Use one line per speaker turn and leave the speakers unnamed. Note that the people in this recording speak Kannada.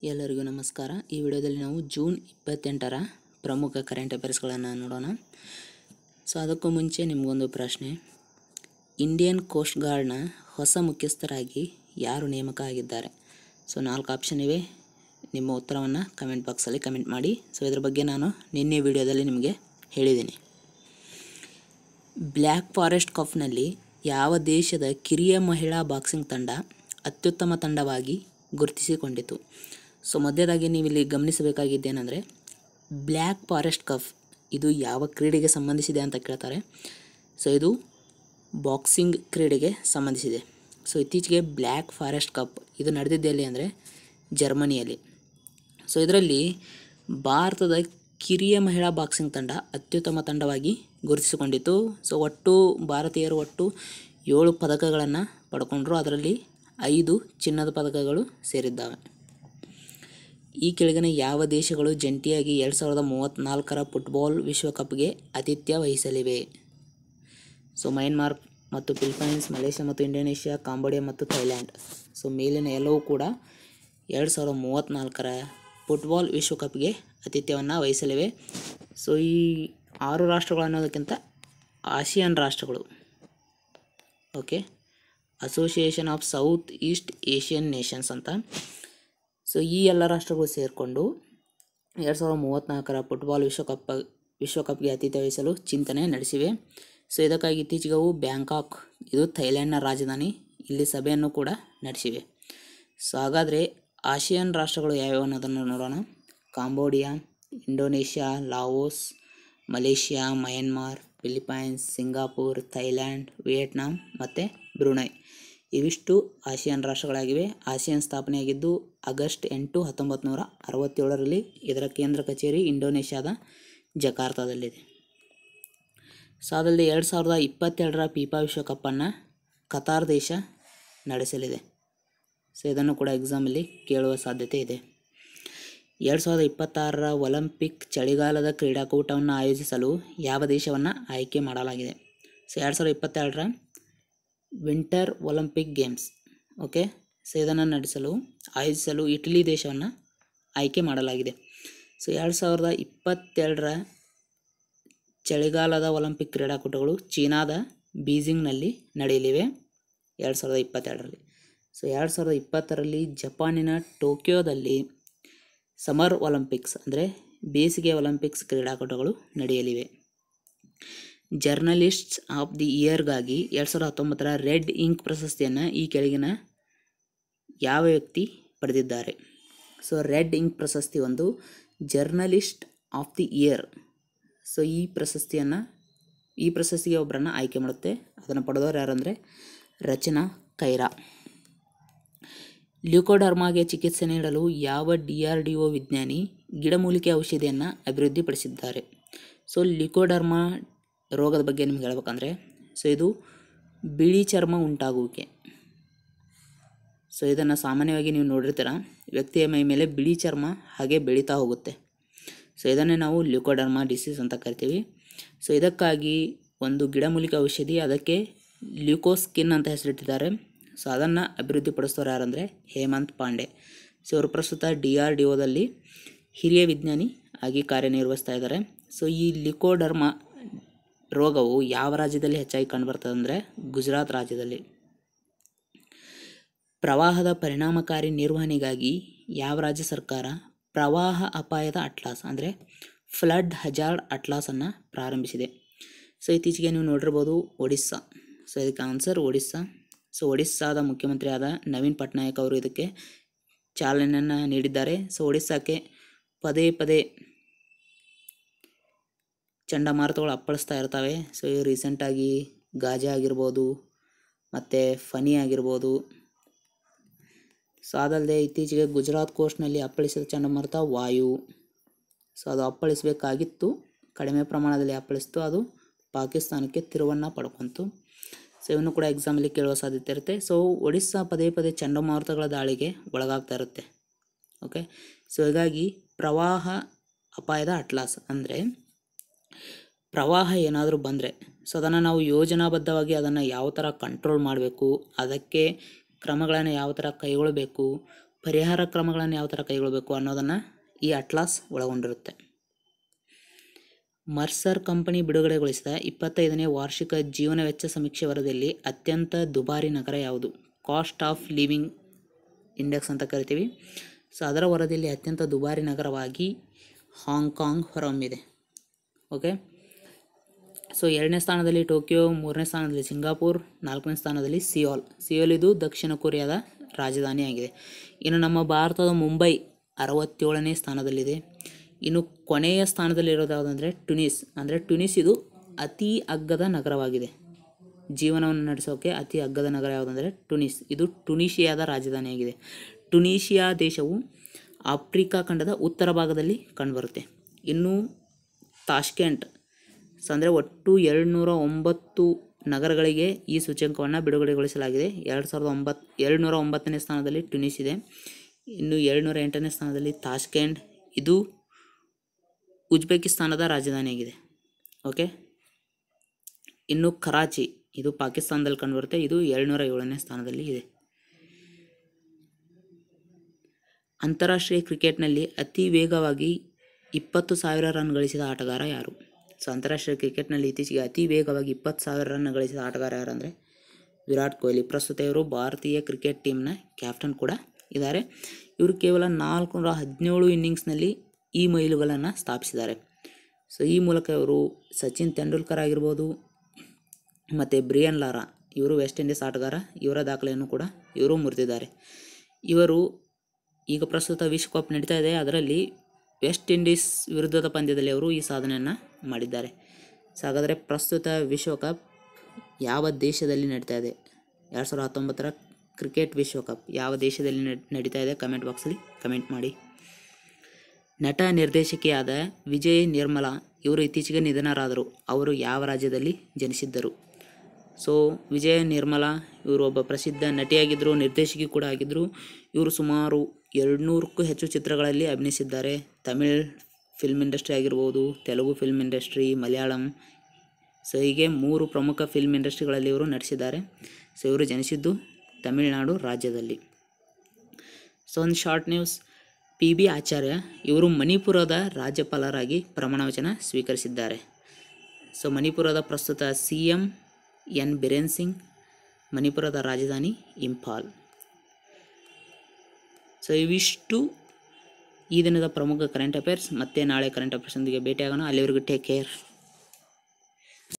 ಎಲ್ಲರಿಗೂ ನಮಸ್ಕಾರ ಈ ವಿಡಿಯೋದಲ್ಲಿ ನಾವು ಜೂನ್ ಇಪ್ಪತ್ತೆಂಟರ ಪ್ರಮುಖ ಕರೆಂಟ್ ಅಫೇರ್ಸ್ಗಳನ್ನು ನೋಡೋಣ ಸೊ ಅದಕ್ಕೂ ಮುಂಚೆ ನಿಮಗೊಂದು ಪ್ರಶ್ನೆ ಇಂಡಿಯನ್ ಕೋಸ್ಟ್ ಗಾರ್ಡ್ನ ಹೊಸ ಮುಖ್ಯಸ್ಥರಾಗಿ ಯಾರು ನೇಮಕ ಆಗಿದ್ದಾರೆ ಸೊ ನಾಲ್ಕು ಆಪ್ಷನ್ ಇವೆ ನಿಮ್ಮ ಉತ್ತರವನ್ನು ಕಮೆಂಟ್ ಬಾಕ್ಸಲ್ಲಿ ಕಮೆಂಟ್ ಮಾಡಿ ಸೊ ಇದ್ರ ಬಗ್ಗೆ ನಾನು ನಿನ್ನೆ ವಿಡಿಯೋದಲ್ಲಿ ನಿಮಗೆ ಹೇಳಿದ್ದೀನಿ ಬ್ಲ್ಯಾಕ್ ಫಾರೆಸ್ಟ್ ಕಪ್ನಲ್ಲಿ ಯಾವ ದೇಶದ ಕಿರಿಯ ಮಹಿಳಾ ಬಾಕ್ಸಿಂಗ್ ತಂಡ ಅತ್ಯುತ್ತಮ ತಂಡವಾಗಿ ಗುರುತಿಸಿಕೊಂಡಿತು ಸೊ ಮಧ್ಯದಾಗಿ ನೀವು ಇಲ್ಲಿ ಗಮನಿಸಬೇಕಾಗಿದ್ದೇನೆಂದರೆ ಬ್ಲ್ಯಾಕ್ ಫಾರೆಸ್ಟ್ ಕಪ್ ಇದು ಯಾವ ಕ್ರೀಡೆಗೆ ಸಂಬಂಧಿಸಿದೆ ಅಂತ ಕೇಳ್ತಾರೆ ಸೊ ಇದು ಬಾಕ್ಸಿಂಗ್ ಕ್ರೀಡೆಗೆ ಸಂಬಂಧಿಸಿದೆ ಸೊ ಇತ್ತೀಚೆಗೆ ಬ್ಲ್ಯಾಕ್ ಫಾರೆಸ್ಟ್ ಕಪ್ ಇದು ನಡೆದಿದೆ ಎಲ್ಲಿ ಅಂದರೆ ಜರ್ಮನಿಯಲ್ಲಿ ಸೊ ಇದರಲ್ಲಿ ಭಾರತದ ಕಿರಿಯ ಮಹಿಳಾ ಬಾಕ್ಸಿಂಗ್ ತಂಡ ಅತ್ಯುತ್ತಮ ತಂಡವಾಗಿ ಗುರುತಿಸಿಕೊಂಡಿತು ಸೊ ಒಟ್ಟು ಭಾರತೀಯರು ಒಟ್ಟು ಏಳು ಪದಕಗಳನ್ನು ಪಡ್ಕೊಂಡ್ರು ಅದರಲ್ಲಿ ಐದು ಚಿನ್ನದ ಪದಕಗಳು ಸೇರಿದ್ದಾವೆ ಈ ಕೆಳಗಿನ ಯಾವ ದೇಶಗಳು ಜಂಟಿಯಾಗಿ ಎರಡು ಸಾವಿರದ ಮೂವತ್ತ್ನಾಲ್ಕರ ಫುಟ್ಬಾಲ್ ವಿಶ್ವಕಪ್ಗೆ ಆತಿಥ್ಯ ವಹಿಸಲಿವೆ ಸೊ ಮಯನ್ಮಾರ್ ಮತ್ತು ಫಿಲಿಪೈನ್ಸ್ ಮಲೇಷ್ಯಾ ಮತ್ತು ಇಂಡೋನೇಷ್ಯಾ ಕಾಂಬೋಡಿಯಾ ಮತ್ತು ಥೈಲ್ಯಾಂಡ್ ಸೊ ಮೇಲಿನ ಎಲ್ಲವೂ ಕೂಡ ಎರಡು ಸಾವಿರದ ಮೂವತ್ತ್ನಾಲ್ಕರ ಫುಟ್ಬಾಲ್ ವಿಶ್ವಕಪ್ಗೆ ಆತಿಥ್ಯವನ್ನು ವಹಿಸಲಿವೆ ಸೊ ಈ ಆರು ರಾಷ್ಟ್ರಗಳು ಅನ್ನೋದಕ್ಕಿಂತ ಆಸಿಯಾನ್ ರಾಷ್ಟ್ರಗಳು okay association of south east Asian nations ಅಂತ ಸೊ ಈ ಎಲ್ಲ ರಾಷ್ಟ್ರಗಳು ಸೇರಿಕೊಂಡು ಎರಡು ಸಾವಿರದ ಮೂವತ್ತ್ನಾಲ್ಕರ ಫುಟ್ಬಾಲ್ ವಿಶ್ವಕಪ್ ವಿಶ್ವಕಪ್ಗೆ ಆತಿಥ್ಯ ವಹಿಸಲು ಚಿಂತನೆ ನಡೆಸಿವೆ ಸೊ ಇದಕ್ಕಾಗಿ ಇತ್ತೀಚೆಗೆ ಅವು ಬ್ಯಾಂಕಾಕ್ ಇದು ಥೈಲ್ಯಾಂಡ್ನ ರಾಜಧಾನಿ ಇಲ್ಲಿ ಸಭೆಯನ್ನು ಕೂಡ ನಡೆಸಿವೆ ಸೊ ಹಾಗಾದರೆ ಆಸಿಯಾನ್ ರಾಷ್ಟ್ರಗಳು ಯಾವ್ಯಾವು ಅನ್ನೋದನ್ನು ನೋಡೋಣ Cambodia Indonesia Laos Malaysia Myanmar Philippines Singapore Thailand Vietnam ಮತ್ತು ಬ್ರುನೈ ಇವಿಷ್ಟು ಆಸಿಯಾನ್ ರಾಷ್ಟ್ರಗಳಾಗಿವೆ ಆಸಿಯಾನ್ ಸ್ಥಾಪನೆಯಾಗಿದ್ದು ಆಗಸ್ಟ್ ಎಂಟು ಹತ್ತೊಂಬತ್ತು ನೂರ ಅರವತ್ತೇಳರಲ್ಲಿ ಇದರ ಕೇಂದ್ರ ಕಚೇರಿ ಇಂಡೋನೇಷ್ಯಾದ ಜಕಾರ್ತದಲ್ಲಿದೆ ಸೊ ಅದಲ್ಲದೆ ಎರಡು ಸಾವಿರದ ಇಪ್ಪತ್ತೆರಡರ ಪೀಪಾ ವಿಶ್ವಕಪ್ಪನ್ನು ಕತಾರ್ ದೇಶ ನಡೆಸಲಿದೆ ಸೊ ಇದನ್ನು ಕೂಡ ಎಕ್ಸಾಮಲ್ಲಿ ಕೇಳುವ ಸಾಧ್ಯತೆ ಇದೆ ಎರಡು ಸಾವಿರದ ಇಪ್ಪತ್ತಾರರ ಒಲಿಂಪಿಕ್ ಚಳಿಗಾಲದ ಕ್ರೀಡಾಕೂಟವನ್ನು ಆಯೋಜಿಸಲು ಯಾವ ದೇಶವನ್ನು ಆಯ್ಕೆ ಮಾಡಲಾಗಿದೆ ಸೊ ಎರಡು ಸಾವಿರದ ಇಪ್ಪತ್ತೆರಡರ winter Olympic games okay so ಇದನ್ನು ನಡೆಸಲು ಆಯೋಜಿಸಲು ಇಟಲಿ ದೇಶವನ್ನು ಆಯ್ಕೆ ಮಾಡಲಾಗಿದೆ ಸೊ ಎರಡು ಸಾವಿರದ ಇಪ್ಪತ್ತೆರಡರ ಚಳಿಗಾಲದ ಒಲಿಂಪಿಕ್ ಕ್ರೀಡಾಕೂಟಗಳು ಚೀನಾದ ಬೀಜಿಂಗ್ನಲ್ಲಿ ನಡೆಯಲಿವೆ ಎರಡು ಸಾವಿರದ ಇಪ್ಪತ್ತೆರಡರಲ್ಲಿ ಸೊ ಎರಡು ಸಾವಿರದ ಇಪ್ಪತ್ತರಲ್ಲಿ ಜಪಾನಿನ ಟೋಕಿಯೋದಲ್ಲಿ ಸಮರ್ ಒಲಿಂಪಿಕ್ಸ್ ಅಂದರೆ ಬೇಸಿಗೆ ಒಲಿಂಪಿಕ್ಸ್ ಕ್ರೀಡಾಕೂಟಗಳು ನಡೆಯಲಿವೆ ಜರ್ನಲಿಸ್ಟ್ಸ್ ಆಫ್ ದಿ ಇಯರ್ಗಾಗಿ ಎರಡು ಸಾವಿರದ ಹತ್ತೊಂಬತ್ತರ ರೆಡ್ ಇಂಕ್ ಪ್ರಶಸ್ತಿಯನ್ನು ಈ ಕೆಳಗಿನ ಯಾವ ವ್ಯಕ್ತಿ ಪಡೆದಿದ್ದಾರೆ ಸೊ ರೆಡ್ ಇಂಕ್ ಪ್ರಶಸ್ತಿ ಒಂದು journalist of the year so ಈ ಪ್ರಶಸ್ತಿಯನ್ನು ಈ ಪ್ರಶಸ್ತಿಗೆ ಒಬ್ಬರನ್ನು ಆಯ್ಕೆ ಮಾಡುತ್ತೆ ಅದನ್ನು ಪಡೆದವರು ಯಾರಂದರೆ ರಚನಾ ಕೈರಾ ಲ್ಯೂಕೋಡರ್ಮಾಗೆ ಚಿಕಿತ್ಸೆ ನೀಡಲು ಯಾವ ಡಿ ಆರ್ ಡಿ ಒ ವಿಜ್ಞಾನಿ ಗಿಡಮೂಲಿಕೆ ಔಷಧಿಯನ್ನು ಅಭಿವೃದ್ಧಿಪಡಿಸಿದ್ದಾರೆ ಸೊ ಲ್ಯೂಕೋಡರ್ಮಾ ರೋಗದ ಬಗ್ಗೆ ನಿಮ್ಗೆ ಹೇಳ್ಬೇಕಂದ್ರೆ ಸೊ ಇದು ಬಿಳಿ ಚರ್ಮ ಉಂಟಾಗುವಿಕೆ ಸೊ ಇದನ್ನು ಸಾಮಾನ್ಯವಾಗಿ ನೀವು ನೋಡಿರ್ತೀರ ವ್ಯಕ್ತಿಯ ಮೈ ಮೇಲೆ ಬಿಳಿ ಚರ್ಮ ಹಾಗೆ ಬೆಳೀತಾ ಹೋಗುತ್ತೆ ಸೊ ಇದನ್ನೇ ನಾವು ಲ್ಯೂಕೋಡರ್ಮಾ ಡಿಸೀಸ್ ಅಂತ ಕರಿತೀವಿ ಸೊ ಇದಕ್ಕಾಗಿ ಒಂದು ಗಿಡಮೂಲಿಕೆ ಔಷಧಿ ಅದಕ್ಕೆ ಲ್ಯೂಕೋಸ್ಕಿನ್ ಅಂತ ಹೆಸರಿಟ್ಟಿದ್ದಾರೆ ಸೊ ಅದನ್ನು ಅಭಿವೃದ್ಧಿಪಡಿಸೋರು ಯಾರಂದರೆ ಹೇಮಂತ್ ಪಾಂಡೆ ಸೊ ಇವರು ಪ್ರಸ್ತುತ ಡಿ ಆರ್ ಡಿ ಒದಲ್ಲಿ ಹಿರಿಯ ವಿಜ್ಞಾನಿ ಆಗಿ ಕಾರ್ಯನಿರ್ವಹಿಸ್ತಾ ಇದ್ದಾರೆ ಸೊ ಈ ಲಿಕೋಡರ್ಮಾ ರೋಗವು ಯಾವ ರಾಜ್ಯದಲ್ಲಿ ಹೆಚ್ಚಾಗಿ ಕಂಡುಬರ್ತದೆ ಅಂದರೆ ಗುಜರಾತ್ ರಾಜ್ಯದಲ್ಲಿ ಪ್ರವಾಹದ ಪರಿಣಾಮಕಾರಿ ನಿರ್ವಹಣೆಗಾಗಿ ಯಾವ ರಾಜ್ಯ ಸರ್ಕಾರ ಪ್ರವಾಹ ಅಪಾಯದ ಅಟ್ಲಾಸ್ ಅಂದರೆ ಫ್ಲಡ್ ಹಜಾರ್ಡ್ ಅಟ್ಲಾಸನ್ನು ಪ್ರಾರಂಭಿಸಿದೆ ಸೊ ಇತ್ತೀಚೆಗೆ ನೀವು ನೋಡಿರ್ಬೋದು ಒಡಿಸ್ಸಾ ಸೊ ಇದಕ್ಕೆ ಆನ್ಸರ್ ಒಡಿಸ್ಸಾ ಸೊ ಒಡಿಸ್ಸಾದ ಮುಖ್ಯಮಂತ್ರಿಯಾದ ನವೀನ್ ಪಟ್ನಾಯಕ್ ಅವರು ಇದಕ್ಕೆ ಚಾಲನೆಯನ್ನು ನೀಡಿದ್ದಾರೆ ಸೊ ಒಡಿಸ್ಸಾಕ್ಕೆ ಪದೇ ಪದೇ ಚಂಡಮಾರುತಗಳು ಅಪ್ಪಳಿಸ್ತಾ ಇರ್ತವೆ ಸೊ ಈ ರೀಸೆಂಟಾಗಿ ಗಾಜಾ ಆಗಿರ್ಬೋದು ಮತ್ತು ಫನಿ ಆಗಿರ್ಬೋದು ಸೊ ಅದಲ್ಲದೆ ಇತ್ತೀಚೆಗೆ ಗುಜರಾತ್ ಕೋಸ್ಟ್ನಲ್ಲಿ ಅಪ್ಪಳಿಸಿದ ಚಂಡಮಾರುತ ವಾಯು ಸೊ ಅದು ಅಪ್ಪಳಿಸಬೇಕಾಗಿತ್ತು ಕಡಿಮೆ ಪ್ರಮಾಣದಲ್ಲಿ ಅಪ್ಪಳಿಸ್ತು ಅದು ಪಾಕಿಸ್ತಾನಕ್ಕೆ ತಿರುವನ್ನು ಪಡ್ಕೊಂತು ಸೊ ಇವನ್ನು ಕೂಡ ಎಕ್ಸಾಮಲ್ಲಿ ಕೇಳುವ ಸಾಧ್ಯತೆ ಇರುತ್ತೆ ಸೊ ಒಡಿಸ್ಸಾ ಪದೇ ಪದೇ ಚಂಡಮಾರುತಗಳ ದಾಳಿಗೆ ಒಳಗಾಗ್ತಾ ಇರುತ್ತೆ ಓಕೆ ಸೊ ಹೀಗಾಗಿ ಪ್ರವಾಹ ಅಪಾಯದ ಅಟ್ಲಾಸ್ ಅಂದರೆ ಪ್ರವಾಹ ಏನಾದರೂ ಬಂದರೆ ಸೊ ಅದನ್ನು ನಾವು ಯೋಜನಾಬದ್ಧವಾಗಿ ಅದನ್ನು ಯಾವ ಥರ ಕಂಟ್ರೋಲ್ ಮಾಡಬೇಕು ಅದಕ್ಕೆ ಕ್ರಮಗಳನ್ನು ಯಾವ ಥರ ಕೈಗೊಳ್ಳಬೇಕು ಪರಿಹಾರ ಕ್ರಮಗಳನ್ನು ಯಾವ ಥರ ಕೈಗೊಳ್ಳಬೇಕು ಅನ್ನೋದನ್ನು ಈ ಅಟ್ಲಾಸ್ ಒಳಗೊಂಡಿರುತ್ತೆ ಮರ್ಸರ್ ಕಂಪನಿ ಬಿಡುಗಡೆಗೊಳಿಸಿದ ಇಪ್ಪತ್ತೈದನೇ ವಾರ್ಷಿಕ ಜೀವನ ವೆಚ್ಚ ಸಮೀಕ್ಷೆ ವರದಿಯಲ್ಲಿ ಅತ್ಯಂತ ದುಬಾರಿ ನಗರ ಯಾವುದು ಕಾಸ್ಟ್ ಆಫ್ ಲಿವಿಂಗ್ ಇಂಡೆಕ್ಸ್ ಅಂತ ಕರಿತೀವಿ ಸೊ ಅದರ ವರದಿಯಲ್ಲಿ ಅತ್ಯಂತ ದುಬಾರಿ ನಗರವಾಗಿ ಹಾಂಗ್ಕಾಂಗ್ ಹೊರಹೊಮ್ಮಿದೆ ಓಕೆ ಸೊ ಎರಡನೇ ಸ್ಥಾನದಲ್ಲಿ ಟೋಕಿಯೋ ಮೂರನೇ ಸ್ಥಾನದಲ್ಲಿ ಸಿಂಗಾಪುರ್ ನಾಲ್ಕನೇ ಸ್ಥಾನದಲ್ಲಿ ಸಿಯೋಲ್ ಸಿಯೋಲ್ ಇದು ದಕ್ಷಿಣ ಕೊರಿಯಾದ ರಾಜಧಾನಿಯಾಗಿದೆ ಇನ್ನು ನಮ್ಮ ಭಾರತದ ಮುಂಬೈ ಅರವತ್ತೇಳನೇ ಸ್ಥಾನದಲ್ಲಿದೆ ಇನ್ನು ಕೊನೆಯ ಸ್ಥಾನದಲ್ಲಿರೋದು ಯಾವುದಂದರೆ ಟುನಿಸ್ ಅಂದರೆ ಟುನಿಸ್ ಇದು ಅತಿ ಅಗ್ಗದ ನಗರವಾಗಿದೆ ಜೀವನವನ್ನು ನಡೆಸೋಕೆ ಅತಿ ಅಗ್ಗದ ನಗರ ಯಾವುದಂದರೆ ಟುನಿಸ್ ಇದು ಟುನೀಷಿಯಾದ ರಾಜಧಾನಿಯಾಗಿದೆ ಟುನೀಷಿಯಾ ದೇಶವು ಆಫ್ರಿಕಾ ಖಂಡದ ಉತ್ತರ ಭಾಗದಲ್ಲಿ ಕಂಡುಬರುತ್ತೆ ಇನ್ನು ತಾಷ್ಕೆಂಟ್ ಸೊ ಅಂದರೆ ಒಟ್ಟು ಎರಡುನೂರ ಒಂಬತ್ತು ನಗರಗಳಿಗೆ ಈ ಸೂಚ್ಯಂಕವನ್ನು ಬಿಡುಗಡೆಗೊಳಿಸಲಾಗಿದೆ ಎರಡು ಸಾವಿರದ ಒಂಬತ್ತು ಎರಡುನೂರ ಒಂಬತ್ತನೇ ಸ್ಥಾನದಲ್ಲಿ ಟುನಿಸ್ ಇದೆ ಇನ್ನು ಎರಡುನೂರ ಎಂಟನೇ ಸ್ಥಾನದಲ್ಲಿ ತಾಷ್ಕೆಂಟ್ ಇದು ಉಜ್ಬೇಕಿಸ್ತಾನದ ರಾಜಧಾನಿಯಾಗಿದೆ ಓಕೆ ಇನ್ನು ಕರಾಚಿ ಇದು ಪಾಕಿಸ್ತಾನದಲ್ಲಿ ಕಂಡುಬರುತ್ತೆ ಇದು ಏಳ್ನೂರ ಏಳನೇ ಸ್ಥಾನದಲ್ಲಿ ಇದೆ ಅಂತಾರಾಷ್ಟ್ರೀಯ ಕ್ರಿಕೆಟ್ನಲ್ಲಿ ಅತಿ ವೇಗವಾಗಿ ಇಪ್ಪತ್ತು ಸಾವಿರ ರನ್ ಗಳಿಸಿದ ಆಟಗಾರ ಯಾರು ಸೊ ಅಂತಾರಾಷ್ಟ್ರೀಯ ಕ್ರಿಕೆಟ್ನಲ್ಲಿ ಇತ್ತೀಚೆಗೆ ಅತಿ ವೇಗವಾಗಿ ಇಪ್ಪತ್ತು ಸಾವಿರ ರನ್ ಗಳಿಸಿದ ಆಟಗಾರ ಯಾರು ಅಂದರೆ ವಿರಾಟ್ ಕೊಹ್ಲಿ ಪ್ರಸ್ತುತ ಇವರು ಭಾರತೀಯ ಕ್ರಿಕೆಟ್ ಟೀಮ್ನ ಕ್ಯಾಪ್ಟನ್ ಕೂಡ ಇದ್ದಾರೆ ಇವರು ಕೇವಲ ನಾಲ್ಕುನೂರ ಹದಿನೇಳು ಇನ್ನಿಂಗ್ಸ್ನಲ್ಲಿ ಈ ಮೈಲುಗಳನ್ನು ಸ್ಥಾಪಿಸಿದ್ದಾರೆ ಸೊ ಈ ಮೂಲಕ ಇವರು ಸಚಿನ್ ತೆಂಡೂಲ್ಕರ್ ಆಗಿರ್ಬೋದು ಮತ್ತು ಬ್ರಿಯನ್ ಲಾರಾ ಇವರು ವೆಸ್ಟ್ ಇಂಡೀಸ್ ಆಟಗಾರ ಇವರ ದಾಖಲೆಯನ್ನು ಕೂಡ ಇವರು ಮುರಿದಿದ್ದಾರೆ ಇವರು ಈಗ ಪ್ರಸ್ತುತ ವಿಶ್ವಕಪ್ ನಡೀತಾ ಇದೆ ಅದರಲ್ಲಿ ವೆಸ್ಟ್ ಇಂಡೀಸ್ ವಿರುದ್ಧದ ಪಂದ್ಯದಲ್ಲಿ ಅವರು ಈ ಸಾಧನೆಯನ್ನು ಮಾಡಿದ್ದಾರೆ ಸೊ ಹಾಗಾದರೆ ಪ್ರಸ್ತುತ ವಿಶ್ವಕಪ್ ಯಾವ ದೇಶದಲ್ಲಿ ನಡೀತಾ ಇದೆ ಎರಡು ಸಾವಿರದ ಹತ್ತೊಂಬತ್ತರ ಕ್ರಿಕೆಟ್ ವಿಶ್ವಕಪ್ ಯಾವ ದೇಶದಲ್ಲಿ ನಡ್- ನಡೀತಾ ಇದೆ ಕಮೆಂಟ್ ಬಾಕ್ಸಲ್ಲಿ ಕಮೆಂಟ್ ಮಾಡಿ ನಟ ನಿರ್ದೇಶಕಿಯಾದ ವಿಜಯ್ ನಿರ್ಮಲಾ ಇವರು ಇತ್ತೀಚೆಗೆ ನಿಧನರಾದರು ಅವರು ಯಾವ ರಾಜ್ಯದಲ್ಲಿ ಜನಿಸಿದ್ದರು ಸೊ ವಿಜಯ ನಿರ್ಮಲಾ ಇವರು ಒಬ್ಬ ಪ್ರಸಿದ್ಧ ನಟಿಯಾಗಿದ್ದರು ನಿರ್ದೇಶಕಿ ಕೂಡ ಆಗಿದ್ದರು ಇವರು ಸುಮಾರು ಎರಡುನೂರಕ್ಕೂ ಹೆಚ್ಚು ಚಿತ್ರಗಳಲ್ಲಿ ಅಭಿನಯಿಸಿದ್ದಾರೆ ತಮಿಳ್ ಫಿಲ್ಮ್ ಇಂಡಸ್ಟ್ರಿ ಆಗಿರ್ಬೋದು Telugu film industry Malayalam so ಹೀಗೆ ಮೂರು ಪ್ರಮುಖ ಫಿಲ್ಮ್ ಇಂಡಸ್ಟ್ರಿಗಳಲ್ಲಿ ಇವರು ನಟಿಸಿದ್ದಾರೆ ಸೊ ಇವರು ಜನಿಸಿದ್ದು ತಮಿಳುನಾಡು ರಾಜ್ಯದಲ್ಲಿ ಸೊ ಒಂದು short news P B Acharya ಇವರು ಮಣಿಪುರದ ರಾಜ್ಯಪಾಲರಾಗಿ ಪ್ರಮಾಣವಚನ ಸ್ವೀಕರಿಸಿದ್ದಾರೆ ಸೊ ಮಣಿಪುರದ ಪ್ರಸ್ತುತ C M N Biren Singh ಮಣಿಪುರದ ರಾಜಧಾನಿ ಇಂಫಾಲ್ ಸೊ ಇವಿಷ್ಟು ಈ ದಿನದ ಪ್ರಮುಖ ಕರೆಂಟ್ ಅಫೇರ್ಸ್ ಮತ್ತೆ ನಾಳೆ ಕರೆಂಟ್ ಅಫೇರ್ಸ್ನೊಂದಿಗೆ ಭೇಟಿಯಾಗೋಣ ಅಲ್ಲಿವರೆಗೂ ಟೇಕ್ ಕೇರ್